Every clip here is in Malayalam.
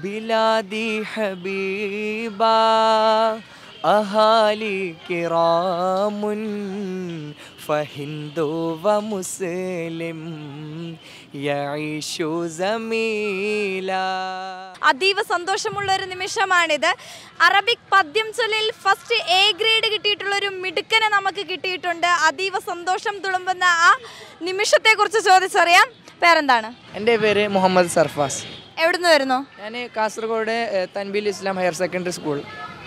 بلادي حبيبا أهالي كرام فهند ومسلم يعيش زميلا അതീവ സന്തോഷമുള്ള ഒരു നിമിഷമാണിത് അറബിക് പദ്യം ചൊല്ലിൽ ഫസ്റ്റ് എ ഗ്രേഡ് കിട്ടിയിട്ടുള്ള ഒരു മിടുക്കനെ നമുക്ക് കിട്ടിയിട്ടുണ്ട് അതീവ സന്തോഷം തുളുമ്പുന്ന ആ നിമിഷത്തെക്കുറിച്ച് ചോദിച്ചറിയാം പേരെന്താണ് എൻ്റെ പേര് മുഹമ്മദ് സർഫാസ് എവിടുന്ന് വരുന്നു ഞാൻ കാസർഗോഡ് ഏഹ്, Tanbeel Islam higher secondary school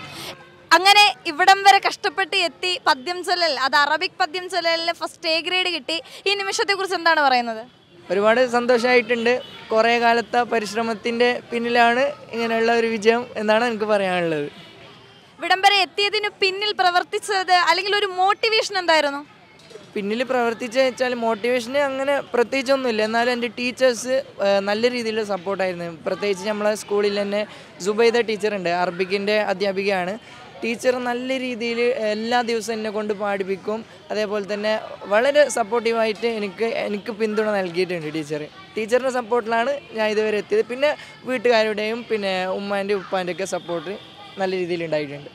അങ്ങനെ ഇവിടം വരെ കഷ്ടപ്പെട്ട് എത്തി പദ്യം ചൊല്ലൽ അത് അറബിക് പദ്യം ചൊല്ലലിൽ ഫസ്റ്റ് എ ഗ്രേഡ് കിട്ടി ഈ നിമിഷത്തെക്കുറിച്ച് എന്താണ് പറയുന്നത് ഒരുപാട് സന്തോഷമായിട്ടുണ്ട് കുറേ കാലത്തെ പരിശ്രമത്തിൻ്റെ പിന്നിലാണ് ഇങ്ങനെയുള്ള ഒരു വിജയം എന്നാണ് എനിക്ക് പറയാനുള്ളത് ഇവിടം വരെ എത്തിയതിന് പിന്നിൽ പ്രവർത്തിച്ചത് അല്ലെങ്കിൽ ഒരു മോട്ടിവേഷൻ എന്തായിരുന്നു പിന്നിൽ പ്രവർത്തിച്ച വെച്ചാൽ മോട്ടിവേഷന് അങ്ങനെ പ്രത്യേകിച്ചൊന്നുമില്ല എന്നാലും എൻ്റെ ടീച്ചേഴ്സ് നല്ല രീതിയിൽ സപ്പോർട്ടായിരുന്നു പ്രത്യേകിച്ച് നമ്മളെ സ്കൂളിൽ തന്നെ സുബൈദ ടീച്ചറുണ്ട് അറബിക്കിൻ്റെ അധ്യാപികയാണ് ടീച്ചർ നല്ല രീതിയിൽ എല്ലാ ദിവസവും എന്നെ കൊണ്ട് പാടിപ്പിക്കും അതേപോലെ തന്നെ വളരെ സപ്പോർട്ടീവായിട്ട് എനിക്ക് എനിക്ക് പിന്തുണ നൽകിയിട്ടുണ്ട് ടീച്ചർ ടീച്ചറിൻ്റെ സപ്പോർട്ടിലാണ് ഞാൻ ഇതുവരെ എത്തിയത് പിന്നെ വീട്ടുകാരുടെയും പിന്നെ ഉമ്മാൻ്റെയും ഉപ്പാൻ്റെ ഒക്കെ സപ്പോർട്ട് നല്ല രീതിയിൽ ഉണ്ടായിട്ടുണ്ട്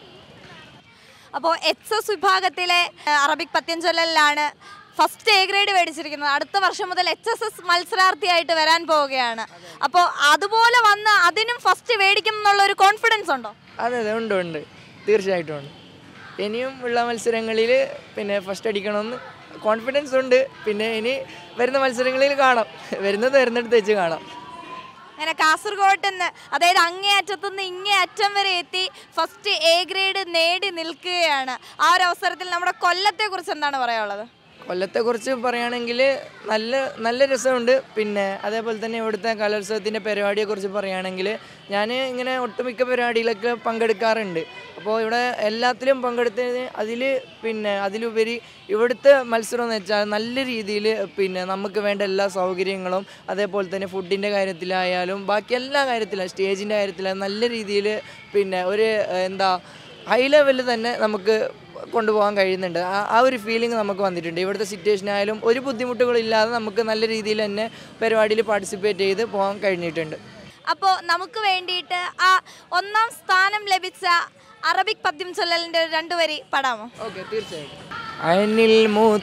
അപ്പോൾ എച്ച് എസ് വിഭാഗത്തിലെ ആ, അറബിക് പദ്യം ചൊല്ലലിലാണ് ഫസ്റ്റ് എ ഗ്രേഡ് മേടിച്ചിരിക്കുന്നത് അടുത്ത വർഷം മുതൽ എച്ച് എസ് എസ് മത്സരാർത്ഥിയായിട്ട് വരാൻ പോവുകയാണ് അപ്പോൾ അതുപോലെ വന്ന് അതിനും ഫസ്റ്റ് മേടിക്കും എന്നുള്ള ഒരു കോൺഫിഡൻസ് ഉണ്ടോ അതെ അതെ ഉണ്ട് ഉണ്ട് തീർച്ചയായിട്ടും ഉണ്ട് ഇനിയും ഉള്ള മത്സരങ്ങളിൽ പിന്നെ ഫസ്റ്റ് അടിക്കണമെന്ന് കോൺഫിഡൻസ് ഉണ്ട് പിന്നെ ഇനി വരുന്ന മത്സരങ്ങളിൽ കാണാം വരുന്നത് വരുന്നിടത്ത് വെച്ച് കാണാം അങ്ങനെ കാസർഗോഡ് നിന്ന് അതായത് അങ്ങേ അറ്റത്തുനിന്ന് ഇങ്ങേ അറ്റം വരെ എത്തി ഫസ്റ്റ് എ ഗ്രേഡ് നേടി നിൽക്കുകയാണ് ആ ഒരു അവസരത്തിൽ നമ്മുടെ കൊല്ലത്തെ കുറിച്ച് എന്താണ് പറയാനുള്ളത് കൊല്ലത്തെക്കുറിച്ച് പറയുകയാണെങ്കിൽ നല്ല നല്ല രസമുണ്ട് പിന്നെ അതേപോലെ തന്നെ ഇവിടുത്തെ കലോത്സവത്തിൻ്റെ പരിപാടിയെക്കുറിച്ച് പറയുകയാണെങ്കിൽ ഞാൻ ഇങ്ങനെ ഒട്ടുമിക്ക പരിപാടിയിലൊക്കെ പങ്കെടുക്കാറുണ്ട് അപ്പോൾ ഇവിടെ എല്ലാത്തിലും പങ്കെടുത്തതിന് അതിൽ പിന്നെ അതിലുപരി ഇവിടുത്തെ മത്സരം എന്ന് വെച്ചാൽ നല്ല രീതിയിൽ പിന്നെ നമുക്ക് വേണ്ട എല്ലാ സൗകര്യങ്ങളും അതേപോലെ തന്നെ ഫുഡിൻ്റെ കാര്യത്തിലായാലും ബാക്കി എല്ലാ കാര്യത്തിലും സ്റ്റേജിൻ്റെ കാര്യത്തിലായാലും നല്ല രീതിയിൽ പിന്നെ ഒരു ഏഹ്, എന്താ ഹൈ ലെവലിൽ തന്നെ നമുക്ക് കൊണ്ടുപോകാൻ കഴിയുന്നുണ്ട് ആ ആ ഒരു ഫീലിംഗ് നമുക്ക് വന്നിട്ടുണ്ട് ഇവിടുത്തെ സിറ്റുവേഷൻ ആയാലും ഒരു ബുദ്ധിമുട്ടുകളില്ലാതെ നമുക്ക് നല്ല രീതിയിൽ തന്നെ പരിപാടിയിൽ പാർട്ടിസിപ്പേറ്റ് ചെയ്ത് പോകാൻ കഴിഞ്ഞിട്ടുണ്ട് അപ്പോൾ നമുക്ക് വേണ്ടിയിട്ട് ആ ഒന്നാം സ്ഥാനം ലഭിച്ച അറബിക് പദ്യം ചൊല്ലലിൻ്റെ ഒരു രണ്ടു വരി പാടാമോ ഓക്കെ തീർച്ചയായിട്ടും അനിൽ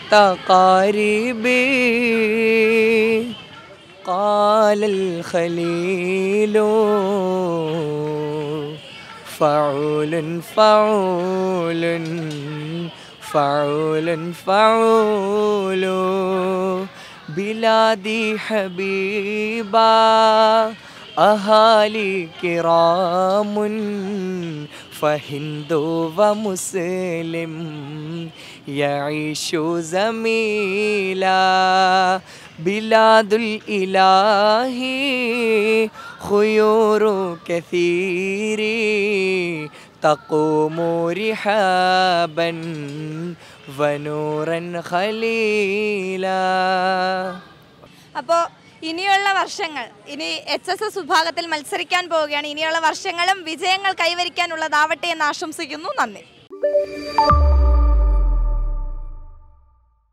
മുത്തഖാരിബി قال الخليل فعول فعول فعول فعول بلادي حبيبا أهالي كرام فهند ومسلم يعيش زميلا بلاد الإله خيور كثير تقوم رحابا ونورا خليلا അപ്പോൾ ഇനിയുള്ള വർഷങ്ങൾ ഇനി എച്ച് എസ് എസ് വിഭാഗത്തിൽ മത്സരിക്കാൻ പോവുകയാണ് ഇനിയുള്ള വർഷങ്ങളും വിജയങ്ങൾ കൈവരിക്കാനുള്ളതാവട്ടെ എന്ന് ആശംസിക്കുന്നു നന്ദി